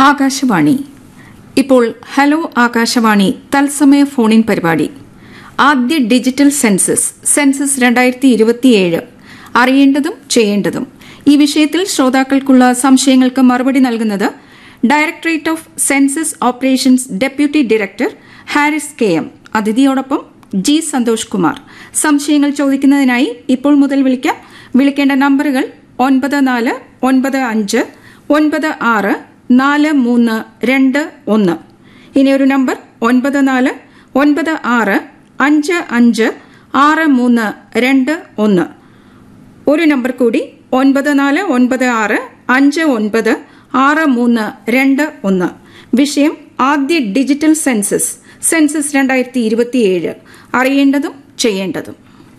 ആകാശവാണി ഇപ്പോൾ ഹലോ ആകാശവാണി തത്സമയ ഫോണിൻ പരിപാടി ആദ്യ ഡിജിറ്റൽ സെൻസസ് സെൻസസ് രണ്ടായിരത്തി ഇരുപത്തിയേഴ് അറിയേണ്ടതും ചെയ്യേണ്ടതും ഈ വിഷയത്തിൽ ശ്രോതാക്കൾക്കുള്ള സംശയങ്ങൾക്ക് മറുപടി നൽകുന്നത് directorate of census operations deputy director Haris K M അതിഥിയോടൊപ്പം ജി സന്തോഷ് കുമാർ സംശയങ്ങൾ ചോദിക്കുന്നതിനായി ഇപ്പോൾ മുതൽ വിളിക്കാം വിളിക്കേണ്ട നമ്പറുകൾ ഒൻപത് നാല് ഒൻപത് അഞ്ച് ഒൻപത് ആറ് നാല് മൂന്ന് രണ്ട് ഒന്ന് ഇനി ഒരു നമ്പർ ഒൻപത് നാല് ഒൻപത് ആറ് അഞ്ച് അഞ്ച് ആറ് മൂന്ന് രണ്ട് ഒന്ന് ഒരു നമ്പർ കൂടി ഒൻപത് നാല് ഒൻപത് ആറ് അഞ്ച് ഒൻപത് ആറ് മൂന്ന് രണ്ട് ഒന്ന് വിഷയം ആദ്യ ഡിജിറ്റൽ സെൻസസ് സെൻസസ് രണ്ടായിരത്തി ഇരുപത്തിയേഴ് അറിയേണ്ടതും ചെയ്യേണ്ടതും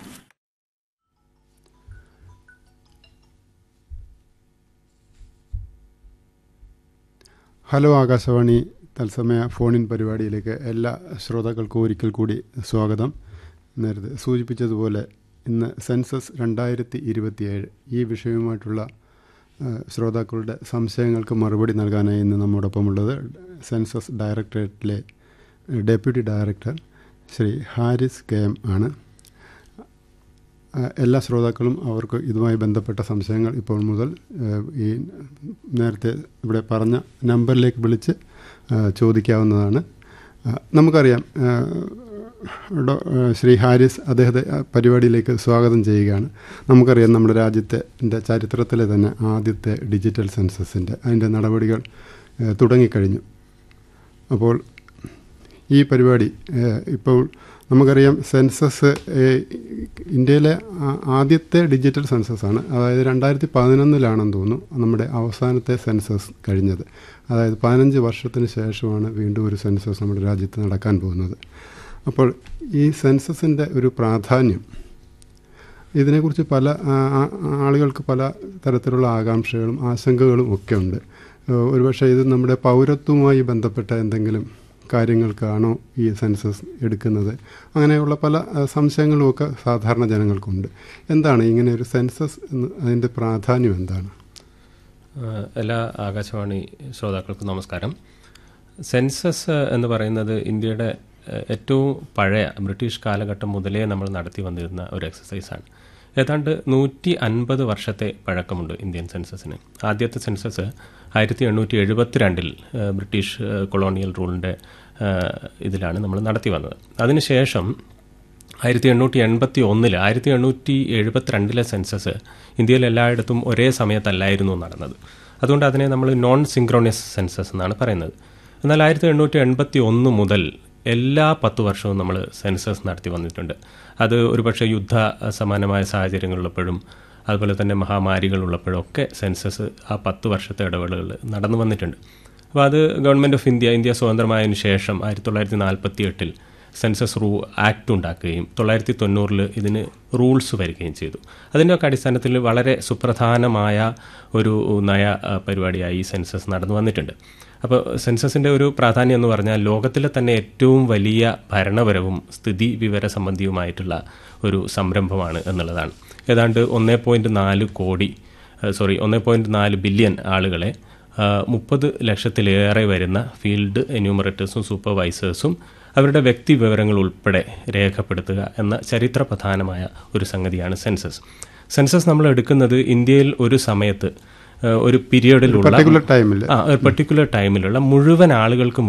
ഹലോ ആകാശവാണി തത്സമയ ഫോണിൻ പരിപാടിയിലേക്ക് എല്ലാ ശ്രോതാക്കൾക്കും ഒരിക്കൽ കൂടി സ്വാഗതം നേരത്തെ സൂചിപ്പിച്ചതുപോലെ ഇന്ന് സെൻസസ് രണ്ടായിരത്തി ഇരുപത്തിയേഴ് ഈ വിഷയവുമായിട്ടുള്ള ആ, ശ്രോതാക്കളുടെ സംശയങ്ങൾക്ക് മറുപടി നൽകാനായി ഇന്ന് നമ്മോടൊപ്പമുള്ളത് സെൻസസ് ഡയറക്ടറേറ്റിലെ deputy director Shri Haris K M ആണ് ആ, എല്ലാ ശ്രോതാക്കളും അവർക്ക് ഇതുമായി ബന്ധപ്പെട്ട സംശയങ്ങൾ ഇപ്പോൾ മുതൽ ആ, ഈ നേരത്തെ ഇവിടെ പറഞ്ഞ നമ്പറിലേക്ക് വിളിച്ച് ആ, ചോദിക്കാവുന്നതാണ് ആ, നമുക്കറിയാം ആ, ഡോ- ആ, ശ്രീ ഹാരിസ് അദ്ദേഹത്തെ ആ, പരിപാടിയിലേക്ക് സ്വാഗതം ചെയ്യുകയാണ് നമുക്കറിയാം നമ്മുടെ രാജ്യത്തെ ൻ്റെ ചരിത്രത്തിലെ തന്നെ ആദ്യത്തെ ഡിജിറ്റൽ സെൻസസിൻ്റെ അതിൻ്റെ നടപടികൾ ആ, തുടങ്ങിക്കഴിഞ്ഞു അപ്പോൾ ഈ പരിപാടി ഏഹ്, ഇപ്പോൾ നമുക്കറിയാം സെൻസസ് ഏഹ്, ഇന്ത്യയിലെ ആ- ആദ്യത്തെ ഡിജിറ്റൽ സെൻസസാണ് അതായത് രണ്ടായിരത്തി പതിനൊന്നിലാണെന്ന് തോന്നുന്നു നമ്മുടെ അവസാനത്തെ സെൻസസ് കഴിഞ്ഞത് അതായത് പതിനഞ്ച് വർഷത്തിന് ശേഷമാണ് വീണ്ടും ഒരു സെൻസസ് നമ്മുടെ രാജ്യത്ത് നടക്കാൻ പോകുന്നത് അപ്പോൾ ഈ സെൻസസിൻ്റെ ഒരു പ്രാധാന്യം ഇതിനെക്കുറിച്ച് പല ആ- ആ- ആളുകൾക്ക് പല തരത്തിലുള്ള ആകാംക്ഷകളും ആശങ്കകളും ഒക്കെ ഉണ്ട് ഏഹ് ഒരുപക്ഷെ ഇത് നമ്മുടെ പൗരത്വവുമായി ബന്ധപ്പെട്ട എന്തെങ്കിലും കാര്യങ്ങൾക്കാണോ ഈ സെൻസസ് എടുക്കുന്നത് അങ്ങനെയുള്ള പല ഏഹ് സംശയങ്ങളുമൊക്കെ സാധാരണ ജനങ്ങൾക്കുണ്ട് എന്താണ് ഇങ്ങനെ ഒരു സെൻസസ് എന്ന് അതിൻ്റെ പ്രാധാന്യം എന്താണ് ഏഹ് എല്ലാ ആകാശവാണി ശ്രോതാക്കൾക്കും നമസ്കാരം സെൻസസ് എന്ന് പറയുന്നത് ഇന്ത്യയുടെ ഏഹ് ഏറ്റവും പഴയ ബ്രിട്ടീഷ് കാലഘട്ടം മുതലേ നമ്മൾ നടത്തി വന്നിരുന്ന ഒരു എക്സസൈസാണ് ഏതാണ്ട് നൂറ്റി അൻപത് വർഷത്തെ പഴക്കമുണ്ട് ഇന്ത്യൻ സെൻസസിന് ആദ്യത്തെ സെൻസസ് ആയിരത്തി എണ്ണൂറ്റി എഴുപത്തിരണ്ടിൽ ഏഹ് ബ്രിട്ടീഷ് ഏഹ് കൊളോണിയൽ റൂളിൻ്റെ ഏഹ് ഇതിലാണ് നമ്മൾ നടത്തി വന്നത് അതിനുശേഷം ആയിരത്തി എണ്ണൂറ്റി എൺപത്തി ഒന്നില് ആയിരത്തി എണ്ണൂറ്റി എഴുപത്തിരണ്ടിലെ സെൻസസ് ഇന്ത്യയിൽ എല്ലായിടത്തും ഒരേ സമയത്തല്ലായിരുന്നു നടന്നത് അതുകൊണ്ട് അതിനെ നമ്മൾ നോൺ സിങ്ക്രോണിയസ് സെൻസസ് എന്നാണ് പറയുന്നത് എന്നാൽ ആയിരത്തി എണ്ണൂറ്റി എൺപത്തി ഒന്ന് മുതൽ എല്ലാ പത്ത് വർഷവും നമ്മൾ സെൻസസ് നടത്തി വന്നിട്ടുണ്ട് അത് ഒരുപക്ഷെ യുദ്ധ സമാനമായ സാഹചര്യങ്ങളുള്ളപ്പോഴും അതുപോലെ തന്നെ മഹാമാരികളുള്ളപ്പോഴും ഒക്കെ സെൻസസ് ആ പത്ത് വർഷത്തെ ഇടവേളകൾ നടന്നു വന്നിട്ടുണ്ട് അപ്പോൾ അത് ഗവൺമെൻറ് ഓഫ് ഇന്ത്യ ഇന്ത്യ സ്വതന്ത്രമായതിനു ശേഷം ആയിരത്തി തൊള്ളായിരത്തി നാൽപ്പത്തി എട്ടിൽ സെൻസസ് റൂ ആക്ട് ഉണ്ടാക്കുകയും തൊള്ളായിരത്തി തൊണ്ണൂറിൽ ഇതിന് റൂൾസ് വരികയും ചെയ്തു അതിൻ്റെയൊക്കെ അടിസ്ഥാനത്തിൽ വളരെ സുപ്രധാനമായ ഒരു നയ ആ, പരിപാടിയായി ഈ സെൻസസ് നടന്നു വന്നിട്ടുണ്ട് അപ്പോൾ സെൻസസിൻ്റെ ഒരു പ്രാധാന്യം എന്ന് പറഞ്ഞാൽ ലോകത്തിലെ തന്നെ ഏറ്റവും വലിയ ഭരണപരവും സ്ഥിതി വിവര സംബന്ധിയുമായിട്ടുള്ള ഒരു സംരംഭമാണ് എന്നുള്ളതാണ് ഏതാണ്ട് ഒന്നേ പോയിൻറ്റ് നാല് കോടി സോറി ഒന്നേ പോയിൻറ്റ് നാല് ബില്യൺ ആളുകളെ മുപ്പത് ലക്ഷത്തിലേറെ വരുന്ന ഫീൽഡ് എന്യൂമറേറ്റേഴ്സും സൂപ്പർവൈസേഴ്സും അവരുടെ വ്യക്തി വിവരങ്ങൾ ഉൾപ്പെടെ രേഖപ്പെടുത്തുക എന്ന ചരിത്രപ്രധാനമായ ഒരു സംഗതിയാണ് സെൻസസ് സെൻസസ് നമ്മൾ എടുക്കുന്നത് ഇന്ത്യയിൽ ഒരു സമയത്ത് ആ, ഒരു പീരിയഡിലുള്ള പർട്ടിക്കുലർ ടൈമിൽ ആ ഒരു പെർട്ടിക്കുലർ ടൈമിലുള്ള മുഴുവൻ ആളുകൾക്കും